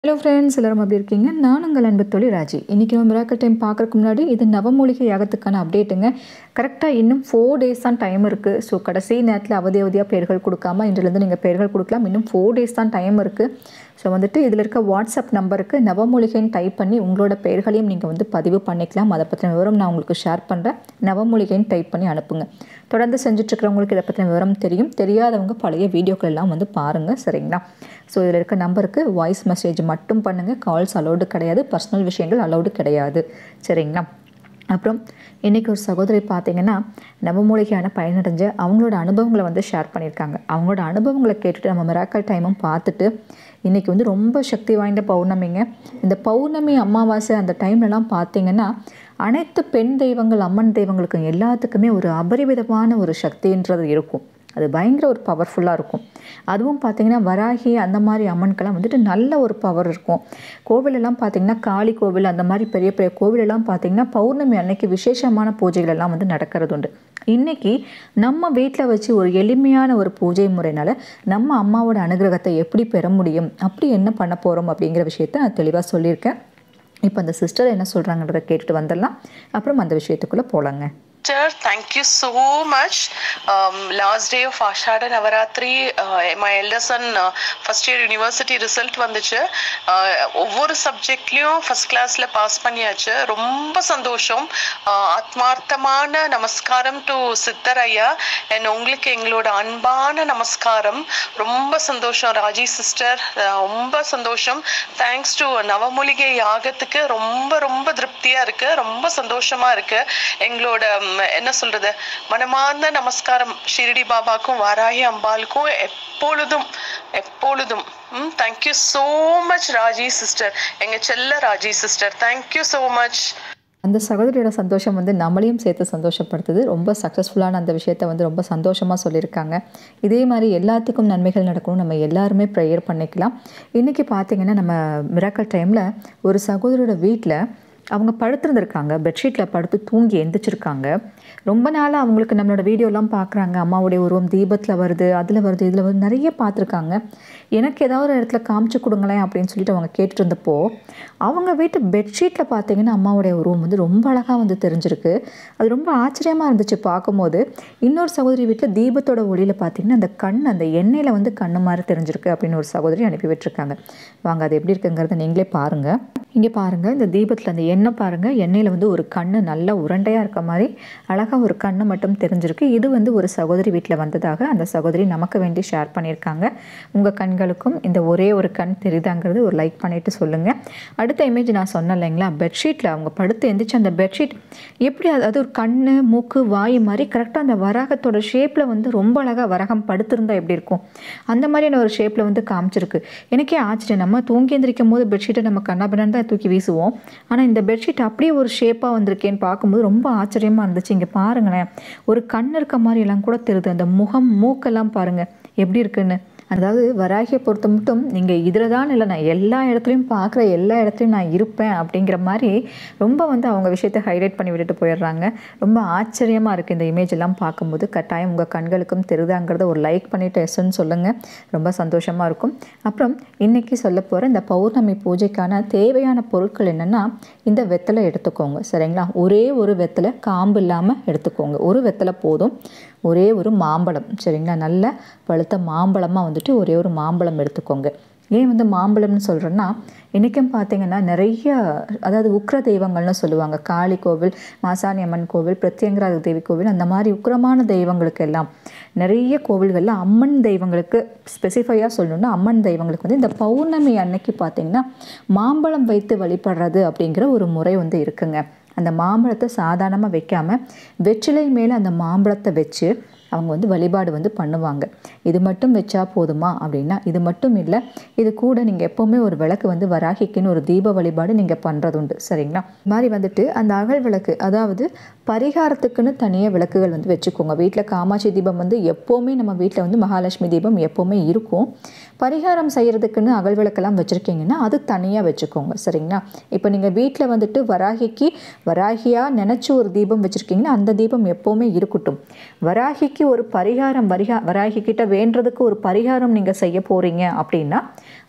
Hello friends எல்லாரும் எப்படி இருக்கீங்க நான் உங்கள் அன்பு தொழில் ராஜி இன்றைக்கி நம்ம மிராக்கல் டைம் பார்க்குறதுக்கு முன்னாடி இது நவமூலிகை யாகத்துக்கான அப்டேட்டுங்க கரெக்டாக இன்னும் ஃபோர் டேஸ் தான் டைம் இருக்குது ஸோ கடைசி நேரத்தில் அவதி அவதியாக பெயர்கள் கொடுக்காம இன்றிலிருந்து நீங்கள் பெயர்கள் கொடுக்கலாம் இன்னும் ஃபோர் டேஸ் தான் டைம் இருக்குது ஸோ வந்துட்டு இதில் இருக்க வாட்ஸ்அப் நம்பருக்கு நவமூலிகைன்னு டைப் பண்ணி உங்களோட பெயர்களையும் நீங்கள் வந்து பதிவு பண்ணிக்கலாம் அதை பற்றின விவரம் நான் உங்களுக்கு ஷேர் பண்ணுறேன் நவமூலிகைன்னு டைப் பண்ணி அனுப்புங்க தொடர்ந்து செஞ்சுட்ருக்கிறவங்களுக்கு இதை பற்றின விவரம் தெரியும் தெரியாதவங்க பழைய வீடியோக்கள் எல்லாம் வந்து பாருங்கள் சரிங்களா ஸோ இதில் இருக்க நம்பருக்கு வாய்ஸ் மெசேஜ் மட்டும் பண்ணுங்கள் கால்ஸ் அலௌடு கிடையாது பர்சனல் விஷயங்கள் அலௌடு கிடையாது சரிங்களா அப்புறம் இன்றைக்கி ஒரு சகோதரி பார்த்தீங்கன்னா நவமூலிகையான பயனடைஞ்ச அவங்களோட அனுபவங்களை வந்து ஷேர் பண்ணியிருக்காங்க அவங்களோட அனுபவங்களை கேட்டுட்டு நம்ம மிராக்கல் டைமும் பார்த்துட்டு இன்றைக்கி வந்து ரொம்ப சக்தி வாய்ந்த பௌர்ணமிங்க இந்த பௌர்ணமி அமாவாசை அந்த டைம்லலாம் பார்த்தீங்கன்னா அனைத்து பெண் தெய்வங்கள் அம்மன் தெய்வங்களுக்கும் எல்லாத்துக்குமே ஒரு அபரிவிதமான ஒரு சக்தின்றது இருக்கும் அது பயங்கர ஒரு பவர்ஃபுல்லாக இருக்கும் அதுவும் பார்த்திங்கன்னா வராகி அந்த மாதிரி அம்மனுக்கெல்லாம் வந்துட்டு நல்ல ஒரு பவர் இருக்கும் கோவிலெல்லாம் பார்த்திங்கன்னா காளி கோவில் அந்த மாதிரி பெரிய பெரிய கோவிலெல்லாம் பார்த்திங்கன்னா பௌர்ணமி அன்னைக்கு விசேஷமான பூஜைகள் எல்லாம் வந்து நடக்கிறது உண்டு இன்றைக்கி நம்ம வீட்டில் வச்சு ஒரு எளிமையான ஒரு பூஜை முறையினால் நம்ம அம்மாவோட அனுகிரகத்தை எப்படி பெற முடியும் அப்படி என்ன பண்ண போகிறோம் அப்படிங்கிற விஷயத்த நான் தெளிவாக சொல்லியிருக்கேன் இப்போ அந்த சிஸ்டர் என்ன சொல்கிறாங்கன்றதை கேட்டுட்டு வந்துடலாம் அப்புறம் அந்த விஷயத்துக்குள்ளே போகலாங்க Sister, thank you so much. Um, last day of Ashada Navaratri, uh, my elder son uh, first year university result வந்துச்சு uh, ஒவ்வொரு சப்ஜெக்ட்லயும் ஃபர்ஸ்ட் கிளாஸ்ல பாஸ் பண்ணியாச்சு ரொம்ப சந்தோஷம் uh, ஆத்மார்த்தமான நமஸ்காரம் டு சித்தர் ஐயா அண்ட் உங்களுக்கு எங்களோட அன்பான நமஸ்காரம் ரொம்ப சந்தோஷம் ராஜி சிஸ்டர் ரொம்ப சந்தோஷம் தேங்க்ஸ் டு நவமூலிகை யாகத்துக்கு ரொம்ப ரொம்ப திருப்தியா இருக்கு ரொம்ப சந்தோஷமா இருக்கு எங்களோட ம், என்ன சொல்றது மனமார்ந்த நமஸ்காரம் ஷிரடி பாபாக்கும் வாராகி அம்பாளுக்கும் எப்பொழுதும் எப்பொழுதும் ம் thank you so much Raji sister எங்க செல்ல Raji sister thank you so much அந்த சகோதரியோட சந்தோஷம் வந்து நம்மளையும் சேர்த்து சந்தோஷப்படுத்துது ரொம்ப சக்ஸஸ்ஃபுல்லான அந்த விஷயத்த வந்து ரொம்ப சந்தோஷமாக சொல்லியிருக்காங்க இதே மாதிரி எல்லாத்துக்கும் நன்மைகள் நடக்கணும் நம்ம எல்லாருமே ப்ரேயர் பண்ணிக்கலாம் இன்றைக்கி பார்த்தீங்கன்னா நம்ம மிராக்கல் டைமில் ஒரு சகோதரியோட வீட்டில் அவங்க படுத்திருந்திருக்காங்க பெட்ஷீட்டில் படுத்து தூங்கி எந்திரிச்சிருக்காங்க ரொம்ப நாளாக அவங்களுக்கு நம்மளோட வீடியோலாம் பார்க்குறாங்க அம்மாவுடைய உருவம் தீபத்தில் வருது அதில் வருது இதில் வந்து நிறைய பார்த்துருக்காங்க எனக்கு ஏதாவது ஒரு இடத்துல காமிச்சு கொடுங்களேன் அப்படின்னு சொல்லிட்டு அவங்க கேட்டுட்டு இருந்தப்போ அவங்க வீட்டு பெட்ஷீட்டில் பார்த்தீங்கன்னா அம்மாவுடைய உருவம் வந்து ரொம்ப அழகாக வந்து தெரிஞ்சிருக்கு அது ரொம்ப ஆச்சரியமாக இருந்துச்சு பார்க்கும்போது இன்னொரு சகோதரி வீட்டில் தீபத்தோட ஒளியில் பார்த்தீங்கன்னா அந்த கண் அந்த எண்ணெயில் வந்து கண்ணு மாதிரி தெரிஞ்சிருக்கு அப்படின்னு ஒரு சகோதரி அனுப்பி விட்டுருக்காங்க வாங்க அது எப்படி இருக்குங்கிறத நீங்களே பாருங்கள் இங்கே பாருங்கள் இந்த தீபத்தில் அந்த எண்ணெய் பாருங்கள் எண்ணெயில் வந்து ஒரு கண்ணு நல்ல உருண்டையாக இருக்க மாதிரி அழகாக ஒரு கண்ணு மட்டும் தெரிஞ்சிருக்கு இது வந்து ஒரு சகோதரி வீட்டில் வந்ததாக அந்த சகோதரி நமக்கு வேண்டி ஷேர் பண்ணியிருக்காங்க உங்கள் கண்களுக்கும் இந்த ஒரே ஒரு கண் தெரியுதாங்கிறது ஒரு லைக் பண்ணிவிட்டு சொல்லுங்கள் அடுத்த இமேஜ் நான் சொன்னேன் இல்லைங்களா பெட்ஷீட்டில் அவங்க படுத்து எந்திரிச்சு அந்த பெட்ஷீட் எப்படி அது அது ஒரு கண் மூக்கு வாய் மாதிரி கரெக்டாக அந்த வராகத்தோட ஷேப்பில் வந்து ரொம்ப அழகாக வரகம் படுத்திருந்தா எப்படி இருக்கும் அந்த மாதிரியான ஒரு ஷேப்பில் வந்து காமிச்சிருக்கு எனக்கே ஆச்சரியம் நம்ம தூங்கி எந்திரிக்கும் போது பெட்ஷீட்டை நம்ம கண்ணாபின்னு தான் தூக்கி வீசுவோம் ஆனால் இந்த பெட்ஷீட் அப்படியே ஒரு ஷேப்பாக வந்திருக்கேன்னு பார்க்கும்போது ரொம்ப ஆச்சரியமாக இருந்துச்சு இங்கே பாருங்களேன் ஒரு கண் இருக்க மாதிரி எல்லாம் கூட தெரியுது அந்த முகம் மூக்கெல்லாம் பாருங்கள் எப்படி இருக்குன்னு அதாவது வராகியை பொறுத்த மட்டும் நீங்கள் இதில் தான் இல்லை நான் எல்லா இடத்துலையும் பார்க்குற எல்லா இடத்துலையும் நான் இருப்பேன் அப்படிங்கிற மாதிரி ரொம்ப வந்து அவங்க விஷயத்தை ஹைலைட் பண்ணி விட்டுட்டு போயிடுறாங்க ரொம்ப ஆச்சரியமாக இருக்குது இந்த இமேஜ் எல்லாம் பார்க்கும்போது கட்டாயம் உங்கள் கண்களுக்கும் தெரியுதாங்கிறத ஒரு லைக் பண்ணிவிட்டு எஸ்ன்னு சொல்லுங்கள் ரொம்ப சந்தோஷமாக இருக்கும் அப்புறம் இன்றைக்கி சொல்ல போகிற இந்த பௌர்ணமி பூஜைக்கான தேவையான பொருட்கள் என்னென்னா இந்த வெத்தலை எடுத்துக்கோங்க சரிங்களா ஒரே ஒரு வெத்தலை காம்பு இல்லாமல் எடுத்துக்கோங்க ஒரு வெத்தலை போதும் ஒரே ஒரு மாம்பழம் சரிங்களா நல்ல பழுத்த மாம்பழமாக வந்துட்டு ஒரே ஒரு மாம்பழம் எடுத்துக்கோங்க ஏன் வந்து மாம்பழம்னு சொல்கிறேன்னா இன்றைக்கும் பார்த்தீங்கன்னா நிறைய அதாவது உக்ர தெய்வங்கள்னு சொல்லுவாங்க காளி கோவில் மாசாணி அம்மன் கோவில் பிரத்யங்கரா தேவி கோவில் அந்த மாதிரி உக்கிரமான தெய்வங்களுக்கு எல்லாம் நிறைய கோவில்களில் அம்மன் தெய்வங்களுக்கு ஸ்பெசிஃபையாக சொல்லணும்னா அம்மன் தெய்வங்களுக்கு வந்து இந்த பௌர்ணமி அன்னைக்கு பார்த்தீங்கன்னா மாம்பழம் வைத்து வழிபடுறது அப்படிங்கிற ஒரு முறை வந்து இருக்குங்க அந்த மாம்பழத்தை சாதாரணமாக வைக்காமல் வெற்றிலை மேலே அந்த மாம்பழத்தை வச்சு அவங்க வந்து வழிபாடு வந்து பண்ணுவாங்க இது மட்டும் வச்சா போதுமா அப்படின்னா இது மட்டும் இல்லை இது கூட நீங்கள் எப்போவுமே ஒரு விளக்கு வந்து வராகிக்குன்னு ஒரு தீப வழிபாடு நீங்கள் பண்ணுறது உண்டு சரிங்களா இது மாதிரி வந்துட்டு அந்த அகல் விளக்கு அதாவது பரிகாரத்துக்குன்னு தனியாக விளக்குகள் வந்து வச்சுக்கோங்க வீட்டில் காமாட்சி தீபம் வந்து எப்போவுமே நம்ம வீட்டில் வந்து மகாலட்சுமி தீபம் எப்போவுமே இருக்கும் பரிகாரம் செய்கிறதுக்குன்னு அகல் விளக்கெல்லாம் வச்சுருக்கீங்கன்னா அது தனியாக வச்சுக்கோங்க சரிங்களா இப்போ நீங்கள் வீட்டில் வந்துட்டு வராகிக்கு வராகியாக நினச்சி ஒரு தீபம் வச்சுருக்கீங்கன்னா அந்த தீபம் எப்போவுமே இருக்கட்டும் வராகிக்கு ஒரு பரிகாரம் வரிகா வராகி கிட்ட வேண்டுறதுக்கு ஒரு பரிகாரம் நீங்கள் செய்ய போகிறீங்க அப்படின்னா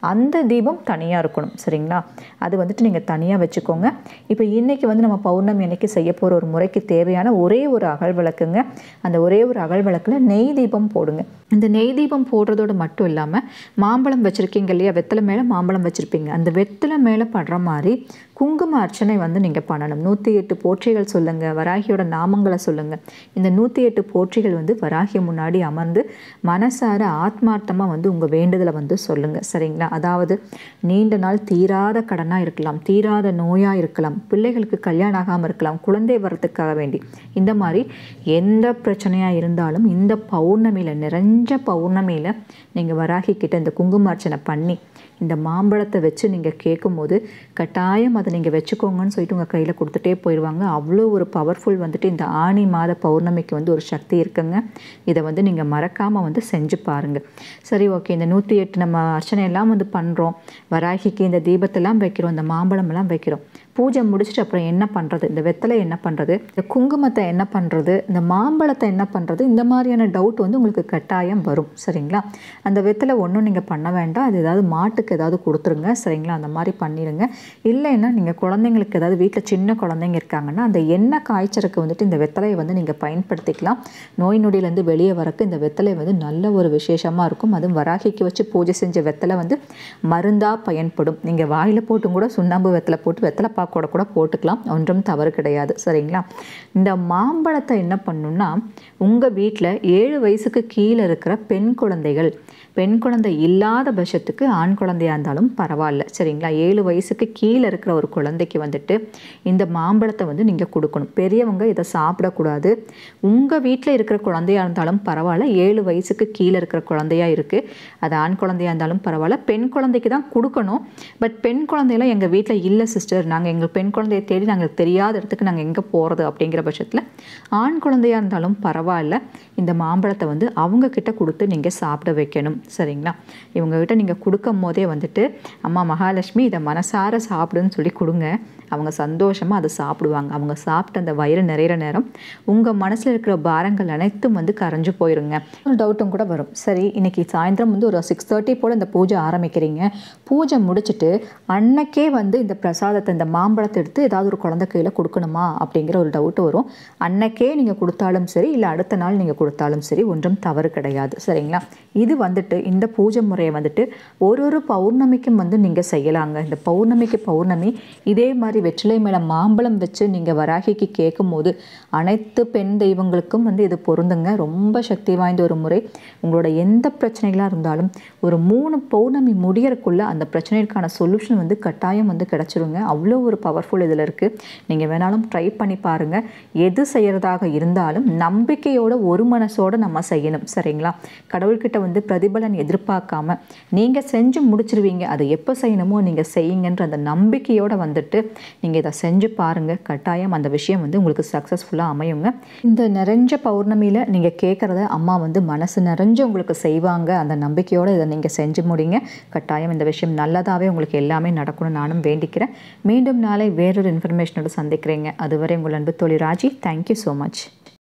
அந்த தீபம் தனியாக இருக்கணும் சரிங்களா அது வந்துட்டு நீங்கள் தனியாக வச்சுக்கோங்க இப்போ இன்றைக்கி வந்து நம்ம பௌர்ணமி அன்னைக்கு செய்ய போகிற ஒரு முறைக்கு தேவையான ஒரே ஒரு அகல் விளக்குங்க அந்த ஒரே ஒரு அகல் விளக்கில் நெய் தீபம் போடுங்க இந்த நெய் தீபம் போடுறதோடு மட்டும் இல்லாமல் மாம்பழம் வச்சுருக்கீங்க இல்லையா வெத்தலை மேலே மாம்பழம் வச்சுருப்பீங்க அந்த வெத்தலை மேலே படுற மாதிரி குங்கும அர்ச்சனை வந்து நீங்கள் பண்ணணும் நூற்றி எட்டு போற்றிகள் சொல்லுங்கள் வராகியோட நாமங்களை சொல்லுங்கள் இந்த நூற்றி எட்டு போற்றிகள் வந்து வராகி முன்னாடி அமர்ந்து மனசார ஆத்மார்த்தமாக வந்து உங்கள் வேண்டுதலை வந்து சொல்லுங்கள் சரிங்களா அதாவது நீண்ட நாள் தீராத கடனாக இருக்கலாம் தீராத நோயாக இருக்கலாம் பிள்ளைகளுக்கு கல்யாணம் ஆகாமல் இருக்கலாம் குழந்தை வரத்துக்காக வேண்டி இந்த மாதிரி எந்த பிரச்சனையாக இருந்தாலும் இந்த பௌர்ணமியில் நிறைஞ்ச பௌர்ணமியில் நீங்கள் வராகி கிட்ட இந்த குங்கும அர்ச்சனை பண்ணி இந்த மாம்பழத்தை வச்சு நீங்கள் கேட்கும்போது கட்டாயம் அதை நீங்கள் வச்சுக்கோங்கன்னு சொல்லிட்டு உங்கள் கையில் கொடுத்துட்டே போயிடுவாங்க அவ்வளோ ஒரு பவர்ஃபுல் வந்துட்டு இந்த ஆணி மாத பௌர்ணமிக்கு வந்து ஒரு சக்தி இருக்குங்க இதை வந்து நீங்கள் மறக்காமல் வந்து செஞ்சு பாருங்கள் சரி ஓகே இந்த நூற்றி எட்டு நம்ம அர்ச்சனை எல்லாம் வந்து பண்ணுறோம் வராகிக்கு இந்த தீபத்தெல்லாம் வைக்கிறோம் இந்த மாம்பழமெல்லாம் வைக்கிறோம் பூஜை முடிச்சுட்டு அப்புறம் என்ன பண்ணுறது இந்த வெத்தலை என்ன பண்ணுறது இந்த குங்குமத்தை என்ன பண்ணுறது இந்த மாம்பழத்தை என்ன பண்ணுறது இந்த மாதிரியான டவுட் வந்து உங்களுக்கு கட்டாயம் வரும் சரிங்களா அந்த வெத்தலை ஒன்றும் நீங்கள் பண்ண வேண்டாம் அது ஏதாவது மாட்டுக்கு ஏதாவது கொடுத்துருங்க சரிங்களா அந்த மாதிரி பண்ணிடுங்க இல்லைன்னா நீங்கள் குழந்தைங்களுக்கு ஏதாவது வீட்டில் சின்ன குழந்தைங்க இருக்காங்கன்னா அந்த எண்ணெய் காய்ச்சலுக்கு வந்துட்டு இந்த வெத்தலையை வந்து நீங்கள் பயன்படுத்திக்கலாம் நோய் நொடியிலேருந்து வெளியே வரக்கு இந்த வெத்தலை வந்து நல்ல ஒரு விசேஷமாக இருக்கும் அதுவும் வராகிக்கு வச்சு பூஜை செஞ்ச வெத்தலை வந்து மருந்தாக பயன்படும் நீங்கள் வாயில் போட்டும் கூட சுண்ணாம்பு வெத்தலை போட்டு வெத்தலை பாக்கோட கூட போட்டுக்கலாம் ஒன்றும் தவறு கிடையாது சரிங்களா இந்த மாம்பழத்தை என்ன பண்ணணும்னா உங்கள் வீட்டில் ஏழு வயசுக்கு கீழே இருக்கிற பெண் குழந்தைகள் பெண் குழந்தை இல்லாத பட்சத்துக்கு ஆண் குழந்தையாக இருந்தாலும் பரவாயில்ல சரிங்களா ஏழு வயசுக்கு கீழே இருக்கிற ஒரு குழந்தைக்கு வந்துட்டு இந்த மாம்பழத்தை வந்து நீங்கள் கொடுக்கணும் பெரியவங்க இதை சாப்பிடக்கூடாது உங்கள் வீட்டில் இருக்கிற குழந்தையாக இருந்தாலும் பரவாயில்ல ஏழு வயசுக்கு கீழே இருக்கிற குழந்தையா இருக்குது அது ஆண் குழந்தையாக இருந்தாலும் பரவாயில்ல பெண் குழந்தைக்கு தான் கொடுக்கணும் பட் பெண் குழந்தையெல்லாம் எங்கள் வீட்டில் இல்லை சிஸ்டர் நாங்கள் எங்கள் பெண் குழந்தையை தேடி நாங்கள் தெரியாத இடத்துக்கு நாங்கள் எங்கே போகிறது அப்படிங்கிற பட்சத்தில் ஆண் குழந்தையாக இருந்தாலும் பரவாயில்ல இந்த மாம்பழத்தை வந்து அவங்க கிட்ட கொடுத்து நீங்கள் சாப்பிட வைக்கணும் சரிங்களா இவங்ககிட்ட நீங்கள் கொடுக்கும் போதே வந்துட்டு அம்மா மகாலட்சுமி இதை மனசார சாப்பிடுன்னு சொல்லி கொடுங்க அவங்க சந்தோஷமாக அதை சாப்பிடுவாங்க அவங்க சாப்பிட்டு அந்த வயிறு நிறையிற நேரம் உங்கள் மனசில் இருக்கிற பாரங்கள் அனைத்தும் வந்து கரைஞ்சு போயிருங்க ஒரு டவுட்டும் கூட வரும் சரி இன்னைக்கு சாயந்தரம் வந்து ஒரு சிக்ஸ் தேர்ட்டி போல் இந்த பூஜை ஆரம்பிக்கிறீங்க பூஜை முடிச்சுட்டு அன்னைக்கே வந்து இந்த பிரசாதத்தை இந்த மாம்பழத்தை எடுத்து ஏதாவது ஒரு குழந்தை கையில் கொடுக்கணுமா அப்படிங்கிற ஒரு டவுட் வரும் அன்னைக்கே நீங்கள் கொடுத்தாலும் சரி இல்லை அடுத்த நாள் நீங்கள் கொடுத்தாலும் சரி ஒன்றும் தவறு கிடையாது சரிங்களா இது வந்துட்டு இந்த பூஜை முறையை வந்துட்டு ஒரு ஒரு பௌர்ணமிக்கும் வந்து நீங்கள் செய்யலாங்க இந்த பௌர்ணமிக்கு பௌர்ணமி இதே மாதிரி வெற்றிலை மேலே மாம்பழம் வச்சு நீங்கள் வராகிக்கு கேட்கும்போது அனைத்து பெண் தெய்வங்களுக்கும் வந்து இது பொருந்துங்க ரொம்ப சக்தி வாய்ந்த ஒரு முறை உங்களோட எந்த பிரச்சனைகளாக இருந்தாலும் ஒரு மூணு பௌர்ணமி முடியறக்குள்ள அந்த பிரச்சனைக்கான சொல்யூஷன் வந்து கட்டாயம் வந்து கிடச்சிருங்க அவ்வளோ ஒரு பவர்ஃபுல் இதில் இருக்குது நீங்கள் வேணாலும் ட்ரை பண்ணி பாருங்கள் எது செய்கிறதாக இருந்தாலும் நம்பிக்கையோட ஒரு மனசோட நம்ம செய்யணும் சரிங்களா கடவுள்கிட்ட வந்து பிரதிபலன் எதிர்பார்க்காம நீங்கள் செஞ்சு முடிச்சிருவீங்க அதை எப்போ செய்யணுமோ நீங்கள் செய்யுங்கன்ற அந்த நம்பிக்கையோட வந்துட்டு நீங்கள் இதை செஞ்சு பாருங்கள் கட்டாயம் அந்த விஷயம் வந்து உங்களுக்கு சக்ஸஸ்ஃபுல்லாக அமையுங்க இந்த நிறைஞ்ச பௌர்ணமியில் நீங்கள் கேட்குறத அம்மா வந்து மனசு நிறைஞ்சு உங்களுக்கு செய்வாங்க அந்த நம்பிக்கையோடு இதை நீங்கள் செஞ்சு முடிங்க கட்டாயம் இந்த விஷயம் நல்லதாகவே உங்களுக்கு எல்லாமே நடக்கணும்னு நானும் வேண்டிக்கிறேன் மீண்டும் நாளை வேறொரு இன்ஃபர்மேஷனோட சந்திக்கிறேங்க அதுவரை உங்கள் அன்பு தோழி ராஜி தேங்க்யூ ஸோ மச்